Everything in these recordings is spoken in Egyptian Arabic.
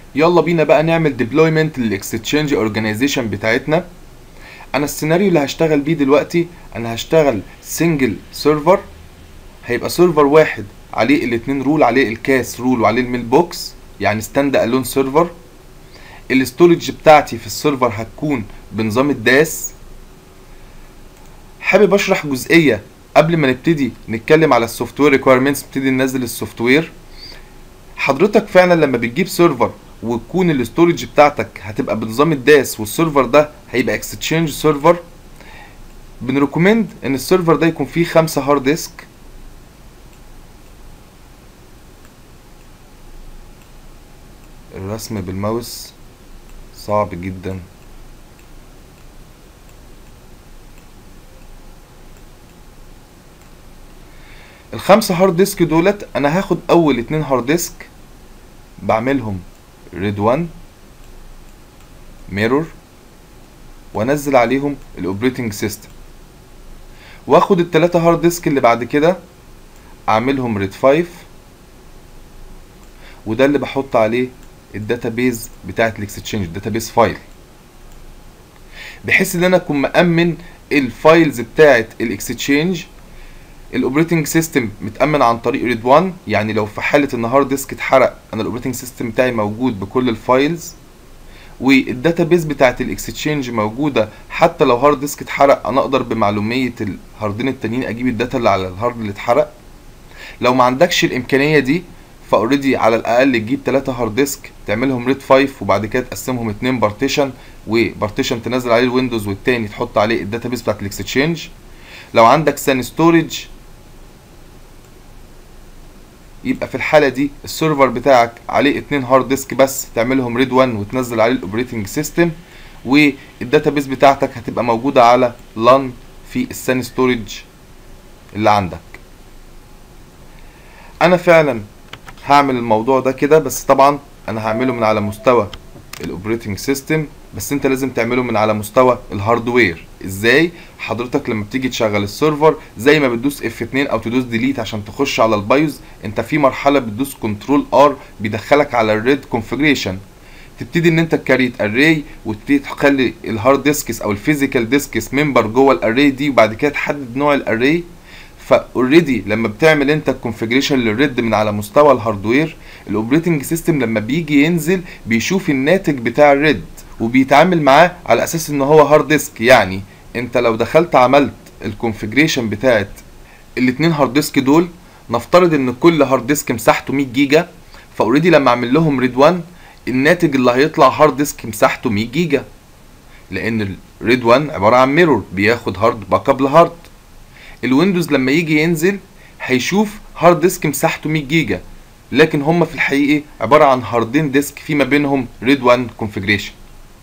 يلا بينا بقى نعمل ديبلويمنت للاكستشينج اورجانيزيشن بتاعتنا انا السيناريو اللي هشتغل بيه دلوقتي انا هشتغل سنجل سيرفر هيبقى سيرفر واحد عليه الاتنين رول عليه الكاس رول وعليه الميل بوكس يعني ستاند الون سيرفر الاستورج بتاعتي في السيرفر هتكون بنظام الداس حابب اشرح جزئيه قبل ما نبتدي نتكلم على السوفت وير ريكويرمنتس نبتدي ننزل السوفت وير حضرتك فعلا لما بتجيب سيرفر وتكون الاستورج بتاعتك هتبقى بنظام الداس والسيرفر ده هيبقى اكستشينج سيرفر بنريكومند ان السيرفر ده يكون فيه خمسة هارد ديسك الرسم بالماوس صعب جدا الخمسة هارد ديسك دولت انا هاخد اول اتنين هارد ديسك بعملهم ريد 1 ميرور وانزل عليهم الاوبريتنج سيستم واخد التلاتة هارد ديسك اللي بعد كده اعملهم ريد 5 وده اللي بحط عليه الداتابيز بتاعت الاكستشينج الداتابيز فايل بحيث ان انا اكون مامن الفايلز بتاعت الاكستشينج الاوبريتنج سيستم متامن عن طريق ريد 1 يعني لو في حاله ان هارد ديسك اتحرق انا الاوبريتنج سيستم بتاعي موجود بكل الفايلز والداتابيز بتاعت الاكستشينج موجوده حتى لو هارد ديسك اتحرق انا اقدر بمعلوميه الهاردين التانيين اجيب الداتا اللي على الهارد اللي اتحرق لو ما عندكش الامكانيه دي فاوريدي على الاقل تجيب 3 هارد ديسك تعملهم ريد 5 وبعد كده تقسمهم اتنين بارتيشن وبارتيشن تنزل عليه الويندوز والتاني تحط عليه الداتابيز بتاعت الاكستشينج لو عندك سان ستورج يبقى في الحاله دي السيرفر بتاعك عليه اتنين هارد ديسك بس تعملهم ريد 1 وتنزل عليه الاوبريتنج سيستم والداتابيز بتاعتك هتبقى موجوده على لان في السان ستورج اللي عندك انا فعلا هعمل الموضوع ده كده بس طبعا انا هعمله من على مستوى الاوبريتنج سيستم بس انت لازم تعمله من على مستوى الهاردوير ازاي حضرتك لما بتيجي تشغل السيرفر زي ما بتدوس اف 2 او تدوس ديليت عشان تخش على البايوز انت في مرحله بتدوس كنترول ار بيدخلك على الريد كونفيجريشن تبتدي ان انت تكريت اري وتبتدي تخلي الهارد ديسكس او الفيزيكال ديسكس ممبر جوه الاري دي وبعد كده تحدد نوع الاري فاوريدي لما بتعمل انت الكونفيجريشن للريد من على مستوى الهاردوير الاوبريتنج سيستم لما بيجي ينزل بيشوف الناتج بتاع الريد وبيتعامل معاه على اساس ان هو هارد ديسك يعني انت لو دخلت عملت الكونفيجريشن بتاعت الاتنين هارد ديسك دول نفترض ان كل هارد ديسك مساحته 100 جيجا فاوريدي لما اعمل لهم ريد 1 الناتج اللي هيطلع هارد ديسك مساحته 100 جيجا لان الريد 1 عباره عن ميرور بياخد هارد باك اب لهارد الويندوز لما يجي ينزل هيشوف هارد ديسك مساحته 100 جيجا لكن هم في الحقيقه عباره عن هاردين ديسك في ما بينهم ريد 1 كونفيجريشن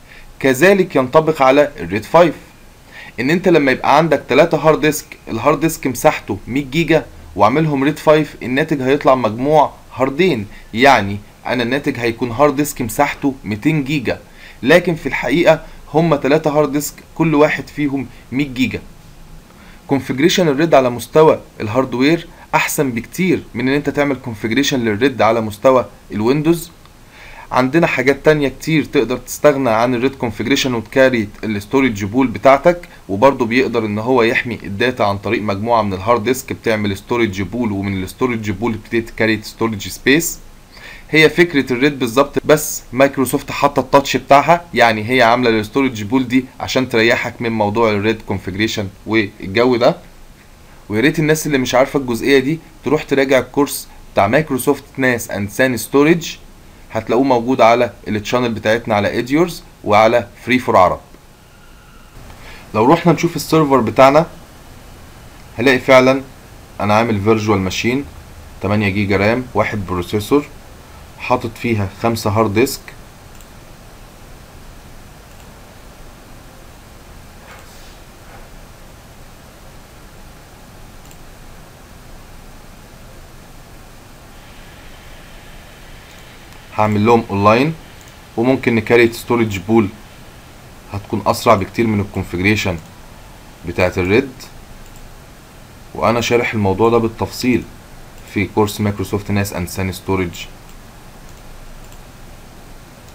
كذلك ينطبق على الريد 5 ان انت لما يبقى عندك 3 هارد ديسك الهارد ديسك مساحته 100 جيجا واعملهم ريد 5 الناتج هيطلع مجموع هاردين يعني انا الناتج هيكون هارد ديسك مساحته 200 جيجا لكن في الحقيقه هم 3 هارد ديسك كل واحد فيهم 100 جيجا كونفيجريشن الريد على مستوى الهاردوير احسن بكتير من ان انت تعمل كونفيجريشن للريد على مستوى الويندوز عندنا حاجات تانية كتير تقدر تستغنى عن الريد كونفيجريشن وتكاري الاستورج بول بتاعتك وبرضه بيقدر ان هو يحمي الداتا عن طريق مجموعة من الهارد ديسك بتعمل ستورج بول ومن الستورج بول بتبتدي تكاري ستورج سبيس هي فكرة الريد بالظبط بس مايكروسوفت حاطة التاتش بتاعها يعني هي عاملة الستورج بول دي عشان تريحك من موضوع الريد كونفيجريشن والجو ده ويا ريت الناس اللي مش عارفة الجزئية دي تروح تراجع الكورس بتاع مايكروسوفت ناس اند سان ستورج هتلاقوه موجود على التشانل بتاعتنا على ايديورز وعلى فري فور عرب لو رحنا نشوف السيرفر بتاعنا هلاقي فعلا انا عامل فيرجوال ماشين 8 جيجا رام واحد بروسيسور حاطط فيها خمسة هارد ديسك هعمل لهم اونلاين وممكن نكريت ستورج بول هتكون اسرع بكتير من الكونفيجريشن بتاعت الريد وانا شارح الموضوع ده بالتفصيل في كورس مايكروسوفت ناس اند سان ستورج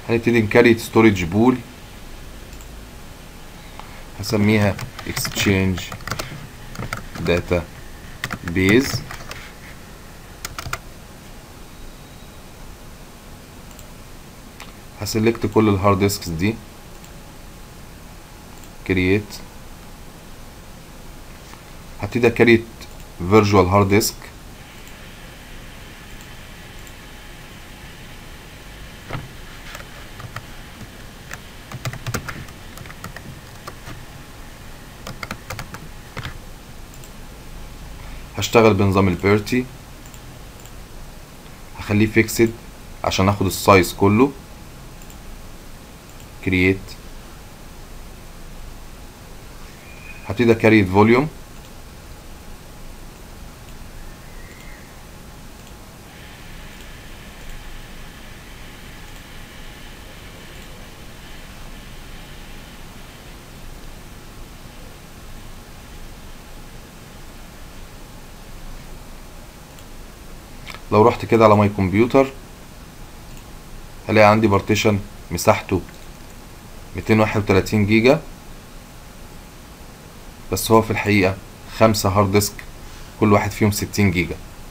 هنبتدي نكريت ستورج بول هسميها exchange data base هسلكت كل الهارد ديسكس دي create هبتدي اكريت فيرجوال هارد ديسك هشتغل بنظام البيرتي هخليه فيكسد عشان اخد السايز كله كرييت هبتدي اكريت فوليوم لو رحت كده على ماي كمبيوتر هلاقي عندي بارتيشن مساحته 231 جيجا بس هو في الحقيقة خمسة هارد ديسك كل واحد فيهم 60 جيجا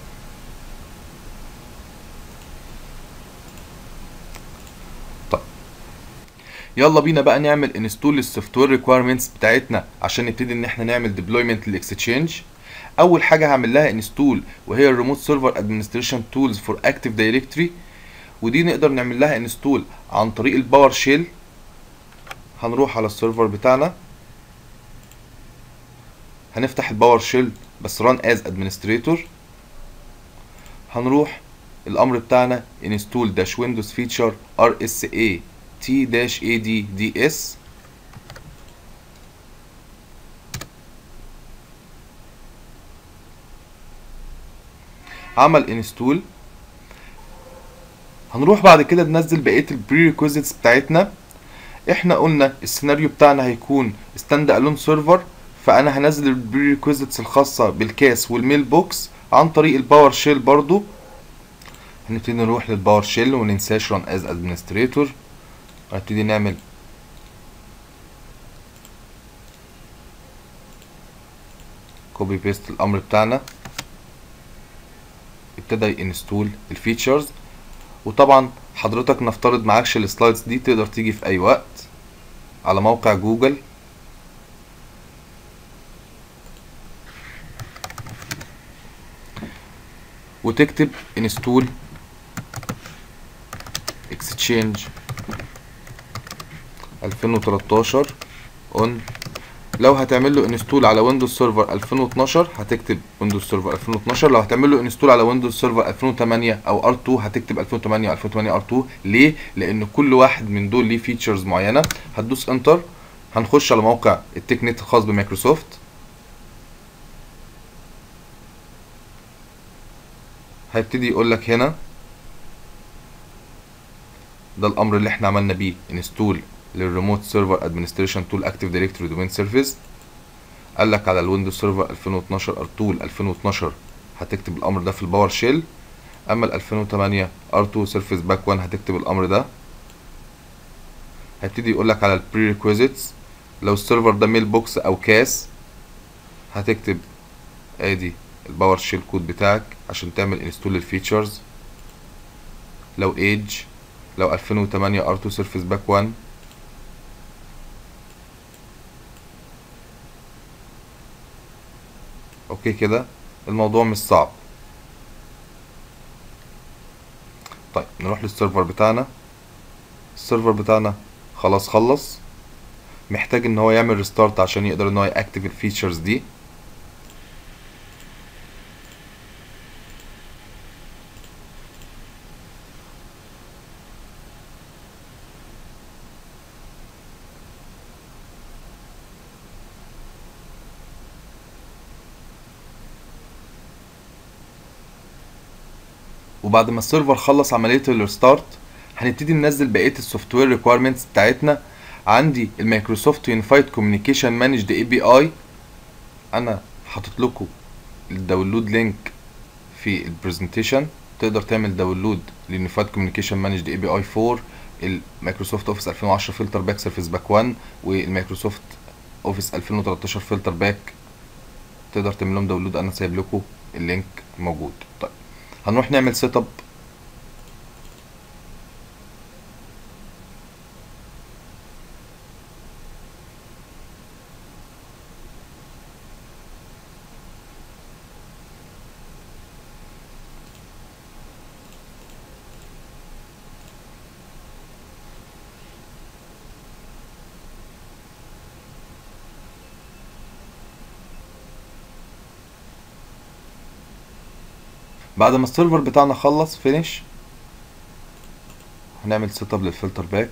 طيب يلا بينا بقى نعمل انستول للسوفت وير ريكويرمنتس بتاعتنا عشان نبتدي ان احنا نعمل ديبلويمنت للاكستشينج اول حاجه هعمل لها انستول وهي الريموت سيرفر ادمنستريشن تولز فور اكتيف دايركتوري ودي نقدر نعمل لها انستول عن طريق الباور شيل هنروح على السيرفر بتاعنا هنفتح الباور شيل بس ران از ادمنستريتور هنروح الامر بتاعنا انستول داش ويندوز فيتشر ار اس اي تي داش اي دي دي اس عمل انستول هنروح بعد كده ننزل بقيه البري ريكويزيتس بتاعتنا احنا قلنا السيناريو بتاعنا هيكون ستاند الون سيرفر فانا هنزل البري ريكويزيتس الخاصه بالكاس والميل بوكس عن طريق الباور شيل برضو هنبتدي نروح للباور شيل وننساش ران از ادمنستريتور هنبتدي نعمل كوبي بيست الامر بتاعنا ابتدى ينستول الفيتشرز وطبعا حضرتك نفترض معكش السلايدز دي تقدر تيجي في اي وقت على موقع جوجل وتكتب انستول اكستشينج 2013 اون لو هتعمل له انستول على ويندوز سيرفر 2012 هتكتب ويندوز سيرفر 2012 لو هتعمل له انستول على ويندوز سيرفر 2008 او ار2 هتكتب 2008 2008 ار2 ليه لان كل واحد من دول ليه فيتشرز معينه هتدوس انتر هنخش على موقع التكنيت الخاص بمايكروسوفت هيبتدي يقول لك هنا ده الامر اللي احنا عملنا بيه انستول للريموت سيرفر ادمنستريشن تول اكتيف دايركتوري دومين سيرفيس قال لك على الويندوز سيرفر 2012 ار تول 2012 هتكتب الامر ده في الباور شيل اما ال 2008 ار2 سيرفيس باك 1 هتكتب الامر ده هيبتدي يقول لك على البري ريكويزيتس لو السيرفر ده ميل بوكس او كاس هتكتب ادي الباور شيل كود بتاعك عشان تعمل انستول للفيتشرز لو ايج لو 2008 ار2 سيرفيس باك 1 اوكي كده الموضوع مش صعب طيب نروح للسيرفر بتاعنا السيرفر بتاعنا خلاص خلص محتاج ان هو يعمل ريستارت عشان يقدر ان هو ياكتف الفيتشرز دي وبعد ما السيرفر خلص عمليه الريستارت هنبتدي ننزل بقيه السوفت وير ريكويرمنتس بتاعتنا عندي المايكروسوفت يونيفايد كوميونيكيشن مانجد اي بي اي انا حاطط لكم الداونلود لينك في البرزنتيشن تقدر تعمل داونلود لليونيفايد كوميونيكيشن مانجد اي بي اي 4 المايكروسوفت اوفيس 2010 فلتر باك سيرفيس باك 1 والمايكروسوفت اوفيس 2013 فلتر باك تقدر تعمل لهم داونلود انا سايب لكم اللينك موجود طيب هنروح نعمل سيت اب بعد ما السيرفر بتاعنا خلص فينيش هنعمل سيت اب للفلتر باك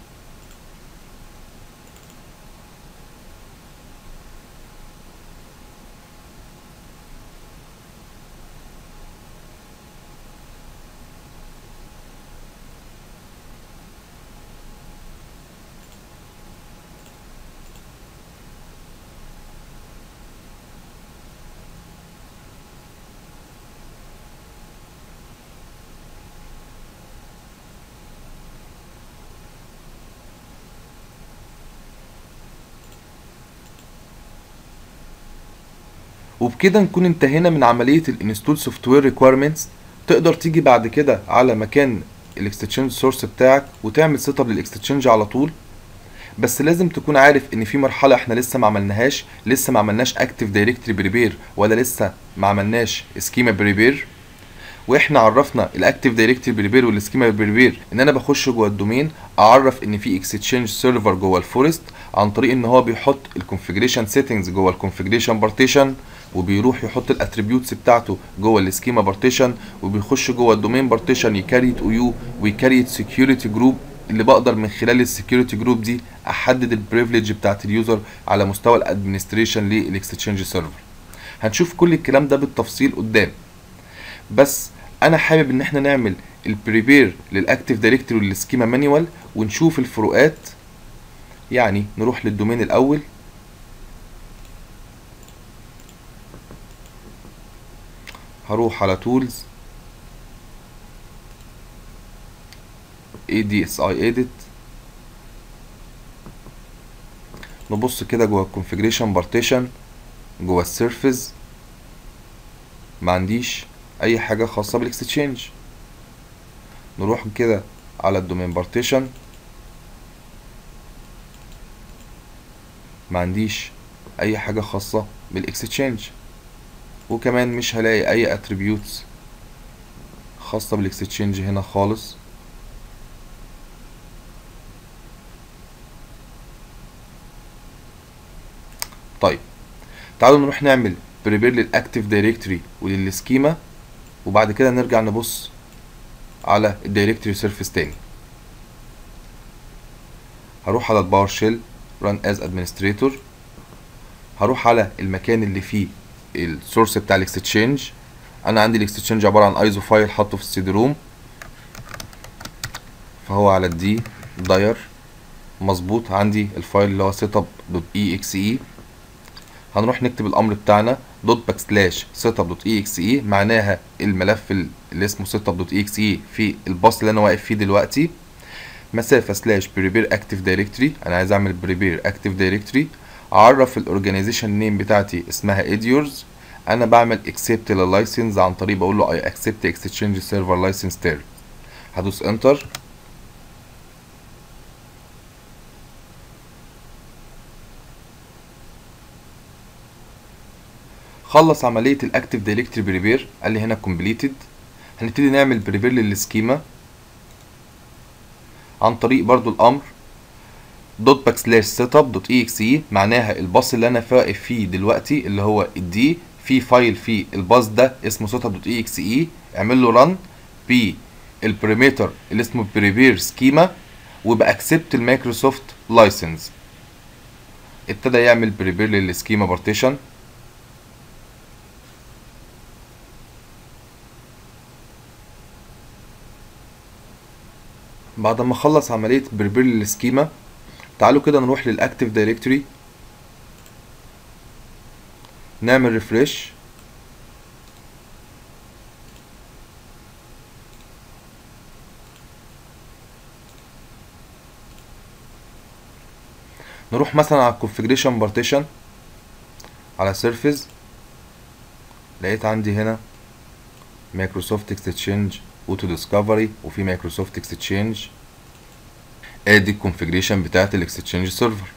وبكده نكون انتهينا من عملية الانستول سوفت وير ريكويرمنتس تقدر تيجي بعد كده على مكان الاكستشينج سورس بتاعك وتعمل سيت اب للاكستشينج على طول بس لازم تكون عارف ان في مرحله احنا لسه ما عملناهاش لسه ما عملناش اكتيف دايركتري بريبير ولا لسه ما عملناش سكيما بريبير واحنا عرفنا الاكتيف دايركتري بريبير والسكيما بريبير ان انا بخش جوه الدومين اعرف ان في اكستشينج سيرفر جوه الفورست عن طريق ان هو بيحط الكونفيجريشن سيتنجز جوه الكونفيجريشن بارتيشن وبيروح يحط الاتريبيوتس بتاعته جوه السكيما بارتيشن وبيخش جوه الدومين بارتيشن يكريت او يو ويكريت سكيورتي جروب اللي بقدر من خلال السكيورتي جروب دي احدد البريفليج بتاعت اليوزر على مستوى الادمنستريشن للاكستشينج سيرفر هنشوف كل الكلام ده بالتفصيل قدام بس انا حابب ان احنا نعمل البريبير للاكتيف دايركتوري والسكيما مانيوال ونشوف الفروقات يعني نروح للدومين الاول هروح على تولز ADSI edit نبص كده جوه الكونفيجريشن بارتيشن جوه السيرفيس ما عنديش اي حاجه خاصه بالاكستشينج نروح كده على الدومين بارتيشن ما عنديش اي حاجه خاصه بالاكستشينج وكمان مش هلاقي اي اتريبيوتس خاصه بالاكستشينج هنا خالص طيب تعالوا نروح نعمل بريبير للاكتيف دايركتوري وللسكيما وبعد كده نرجع نبص على الدايركتوري سيرفيس تاني هروح على الباور شيل ران از ادمنستريتور هروح على المكان اللي فيه السورس بتاع الاكستشينج انا عندي الاكستشينج عباره عن ايزو فايل حاطه في السي روم فهو على الدي داير مظبوط عندي الفايل اللي هو سيت اب دوت اي اكس اي هنروح نكتب الامر بتاعنا دوت باك سلاش سيت اب دوت اي اكس اي معناها الملف اللي اسمه سيت اب دوت اي اكس اي في الباص اللي انا واقف فيه دلوقتي مسافه سلاش بريبير اكتيف دايركتوري انا عايز اعمل بريبير اكتيف دايركتوري اعرف الاورجانيزيشن نيم بتاعتي اسمها اديورز انا بعمل اكسبت لللايسنس عن طريق بقول له اي اكسبت اكستشينج سيرفر لايسنس تير هدوس انتر خلص عمليه الاكتيف دايركتري بريبير قال لي هنا كومبليتد هنبتدي نعمل بريبير للسكيما عن طريق برضو الامر دوت باك سلاش سيت اب دوت اي اكس اي معناها الباص اللي انا واقف فيه دلوقتي اللي هو الدي في فايل فيه الباص ده اسمه سيت اب دوت اي اكس اي اعمل له رن بالبريميتر اللي اسمه بريبير سكيما وباكسبت المايكروسوفت لايسنس ابتدى يعمل بريبير للسكيما بارتيشن بعد ما اخلص عمليه بريبير للسكيما تعالوا كده نروح للاكتيف دايركتوري نعمل ريفريش نروح مثلا على الكونفيجريشن بارتيشن على سيرفيس لقيت عندي هنا مايكروسوفت اكستشينج اوتو ديسكفري وفي مايكروسوفت اكستشينج ادي الكونفيجريشن بتاعت الاكستشينج سيرفر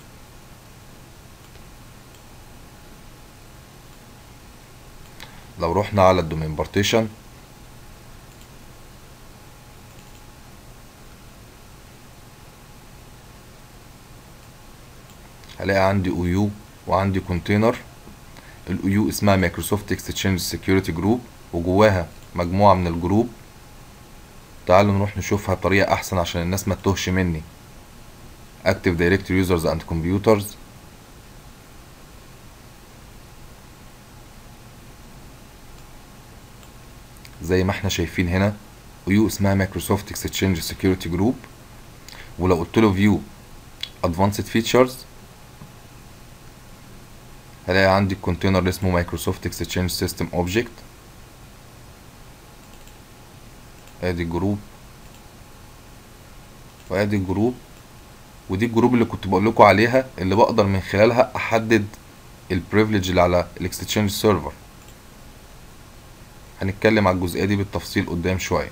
لو رحنا على الدومين بارتيشن هلاقي عندي او يو وعندي كونتينر الاو يو اسمها مايكروسوفت اكستشينج سكيورتي جروب وجواها مجموعه من الجروب تعالوا نروح نشوفها بطريقه احسن عشان الناس ما تتوهش مني active directory users and computers زي ما احنا شايفين هنا ويو اسمها مايكروسوفت اكستشينج سكيورتي جروب ولو قلت له فيو ادفانسد فيتشرز هلاقي عندي الكونتينر اللي اسمه مايكروسوفت اكستشينج سيستم اوبجكت ادي الجروب وادي الجروب ودي الجروب اللي كنت بقول لكم عليها اللي بقدر من خلالها احدد البريفليج اللي على الاكستشينج سيرفر هنتكلم على الجزئيه دي بالتفصيل قدام شويه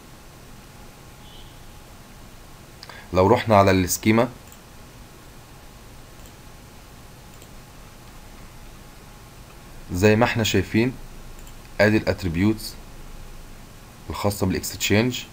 لو رحنا على السكيما زي ما احنا شايفين ادي الاتريبيوتس الخاصه بالاكستشينج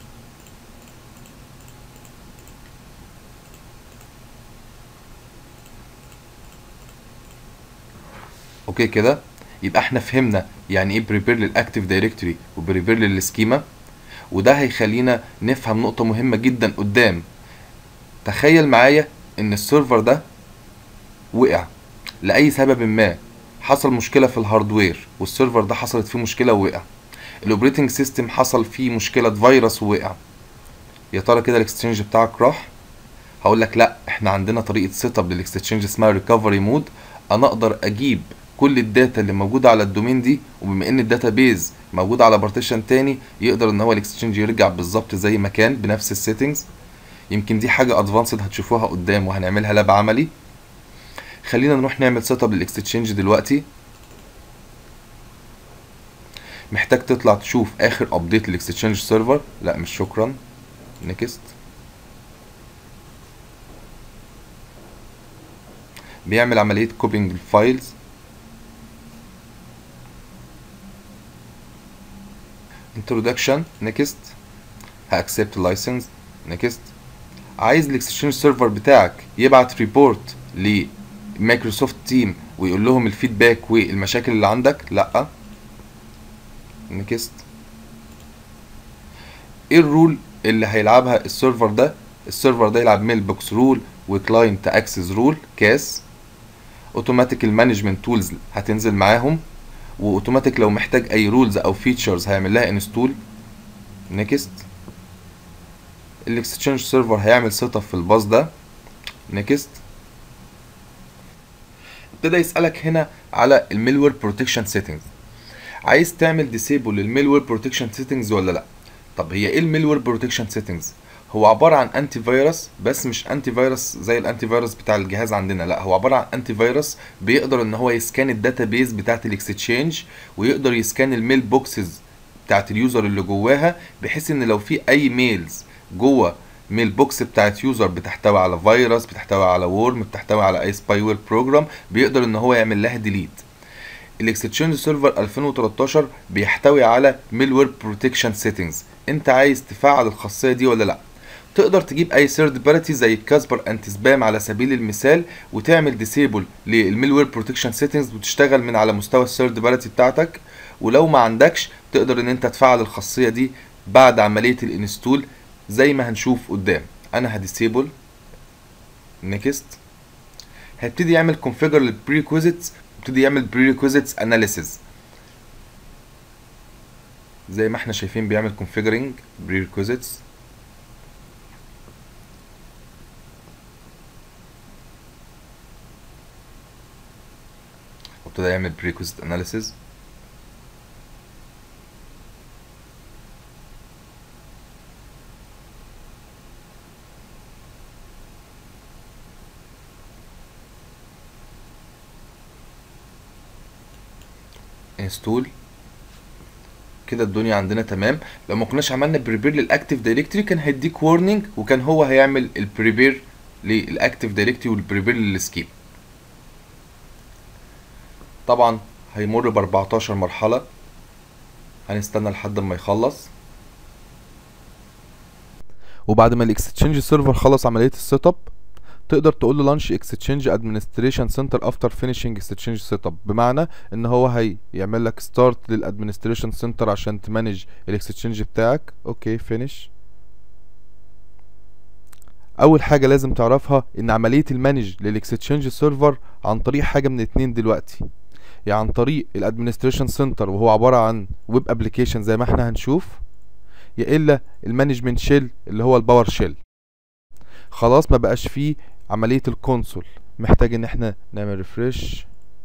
اوكي كده يبقى احنا فهمنا يعني ايه بريبير للاكتيف دايركتوري وبريبير للسكيما وده هيخلينا نفهم نقطه مهمه جدا قدام تخيل معايا ان السيرفر ده وقع لاي سبب ما حصل مشكله في الهاردوير والسيرفر ده حصلت فيه مشكله ووقع الاوبريتنج سيستم حصل فيه مشكله فيروس ووقع يا ترى كده الاكستشينج بتاعك راح هقول لك لا احنا عندنا طريقه سيت اب للاكستشينج اسمها ريكفري مود انا اقدر اجيب كل الداتا اللي موجوده على الدومين دي وبما ان الداتا بيز موجوده على بارتيشن تاني يقدر ان هو الاكستشينج يرجع بالظبط زي ما كان بنفس السيتنجز يمكن دي حاجه ادفانسد هتشوفوها قدام وهنعملها لاب عملي خلينا نروح نعمل سيت اب للاكستشينج دلوقتي محتاج تطلع تشوف اخر ابديت للاكستشينج سيرفر لا مش شكرا نيكست بيعمل عمليه كوبينج الفايلز introduction next هاكسبت لايسنس next عايز الاكستشينج سيرفر بتاعك يبعت ريبورت لمايكروسوفت تيم ويقول لهم الفيدباك والمشاكل اللي عندك لا نكست ايه الرول اللي هيلعبها السيرفر ده السيرفر ده يلعب ميل بوكس رول وكلاينت اكسس رول كاس اوتوماتيك المانجمنت تولز هتنزل معاهم واوتوماتيك لو محتاج اي رولز او فيتشرز هيعمل لها انستول نيكست الاكستشينج سيرفر هيعمل سيت اب في الباص ده نيكست ابتدى يسالك هنا على الميلوير بروتكشن سيتنجز عايز تعمل ديسيبل للميلوير بروتكشن سيتنجز ولا لا طب هي ايه الميلوير بروتكشن سيتنجز هو عباره عن انتي فيروس بس مش انتي فيروس زي الانتي فيروس بتاع الجهاز عندنا لا هو عباره عن انتي فيروس بيقدر ان هو يسكان الداتا بيز بتاعت الاكستشينج ويقدر يسكان الميل بوكسز بتاعت اليوزر اللي جواها بحيث ان لو في اي ميلز جوه ميل بوكس بتاعت يوزر بتحتوي على فيروس بتحتوي على وورم بتحتوي على اي سباي وير بروجرام بيقدر ان هو يعمل لها ديليت الاكستشينج سيرفر 2013 بيحتوي على ميلوير بروتكشن سيتنجز انت عايز تفعل الخاصيه دي ولا لا تقدر تجيب اي ثيرد بارتي زي كاسبر انتي سبام على سبيل المثال وتعمل ديسيبل للميلوير بروتكشن سيتنجز وتشتغل من على مستوى الثيرد بارتي بتاعتك ولو ما عندكش تقدر ان انت تفعل الخاصيه دي بعد عمليه الانستول زي ما هنشوف قدام انا هديسيبل نيكست هيبتدي يعمل كونفيجر للبريكويزيتس يبتدي يعمل بريكويزيتس اناليسيز زي ما احنا شايفين بيعمل configuring prerequisites وابتدى يعمل prerequisite analysis نجهز تول كده الدنيا عندنا تمام لو ما كناش عملنا بريبير للاكتيف دايركتوري كان هيديك وارنينج وكان هو هيعمل البريبير للاكتيف دايركتوري والبريبير للسكيب طبعا هيمر ب 14 مرحله هنستنى لحد ما يخلص وبعد ما الاكستشينج سيرفر خلص عمليه السيت اب تقدر تقول له لانش اكستشينج ادمنستريشن سنتر افتر فينيشنج اكستشينج سيت اب بمعنى ان هو هيعمل لك ستارت للادمنستريشن سنتر عشان تمانج الاكستشينج بتاعك اوكي فينيش اول حاجه لازم تعرفها ان عمليه المانج للاكستشينج سيرفر عن طريق حاجه من اتنين دلوقتي يعني عن طريق الادمنستريشن سنتر وهو عباره عن ويب ابلكيشن زي ما احنا هنشوف يا الا المانجمنت شيل اللي هو الباور شيل خلاص ما بقاش فيه عمليه الكونسول محتاج ان احنا نعمل ريفرش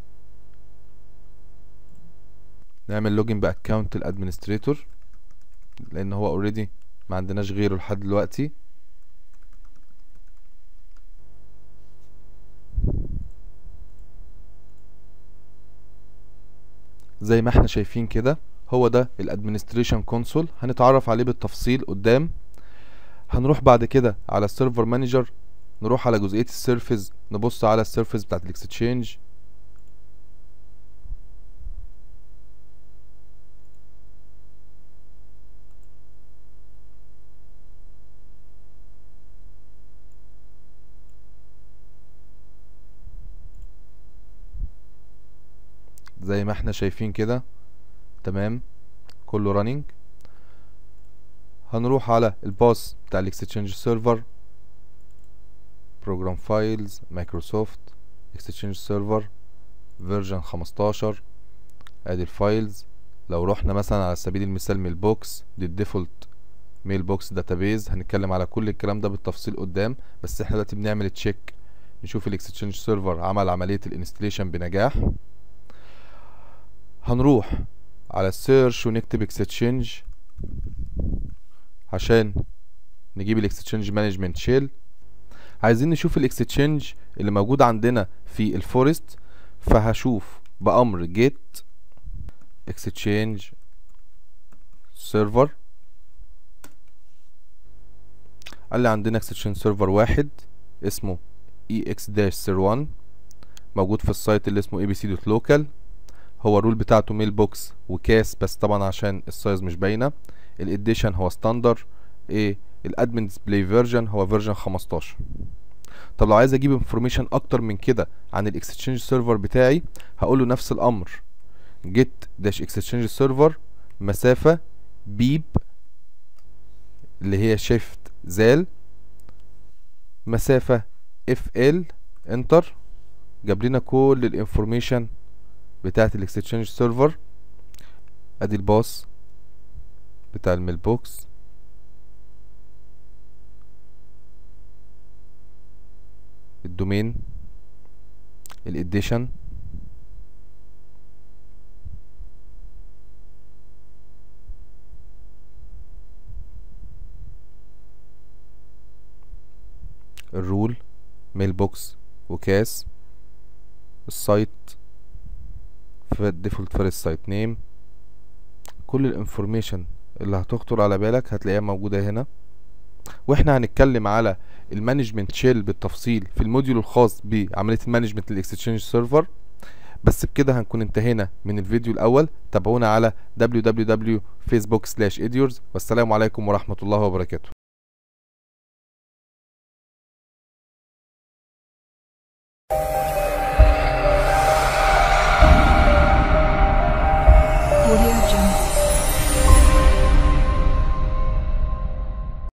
نعمل لوجن باكونت الادمنستريتور لان هو اوريدي ما عندناش غيره لحد دلوقتي زي ما احنا شايفين كده هو ده الادمنستريشن كونسول هنتعرف عليه بالتفصيل قدام هنروح بعد كده على السيرفر مانجر نروح على جزئيه السيرفيس نبص على السيرفيس بتاعت الاكستشينج زي ما احنا شايفين كده تمام كله رانينج هنروح على الباص بتاع الاكستشينج سيرفر بروجرام فايلز مايكروسوفت اكستشينج سيرفر فيرجن 15 ادي الفايلز لو رحنا مثلا على سبيل المثال ميل بوكس دي الديفولت ميل بوكس داتابيز هنتكلم على كل الكلام ده بالتفصيل قدام بس احنا دلوقتي بنعمل تشيك نشوف الاكستشينج سيرفر عمل عمليه الانستليشن بنجاح هنروح على السيرش ونكتب اكستشينج عشان نجيب الاكستشينج مانجمنت شيل عايزين نشوف الاكستشينج اللي موجود عندنا في الفورست فهشوف بامر جيت اكستشينج سيرفر قال لي عندنا اكستشينج سيرفر واحد اسمه ex-1 موجود في السايت اللي اسمه abc.local هو الرول بتاعته ميل بوكس وكاس بس طبعا عشان السايز مش باينه الاديشن هو ستاندر ايه الادمن ديسبلاي فيرجن هو فيرجن 15 طب لو عايز اجيب انفورميشن اكتر من كده عن الاكستشينج سيرفر بتاعي هقول له نفس الامر جيت داش اكستشينج سيرفر مسافه بيب اللي هي شيفت زال مسافه اف ال انتر جاب لنا كل الانفورميشن بتاعت الاكستشينج سيرفر ادي الباص بتاع الميل بوكس الدومين الاديشن الرول ميل بوكس وكاس السايت في الديفولت فيرست سايت نيم كل الانفورميشن اللي هتخطر على بالك هتلاقيها موجوده هنا واحنا هنتكلم على المانجمنت شيل بالتفصيل في الموديول الخاص بعمليه المانجمنت للاكستشينج سيرفر بس بكده هنكون انتهينا من الفيديو الاول تابعونا على www.facebook/editors والسلام عليكم ورحمه الله وبركاته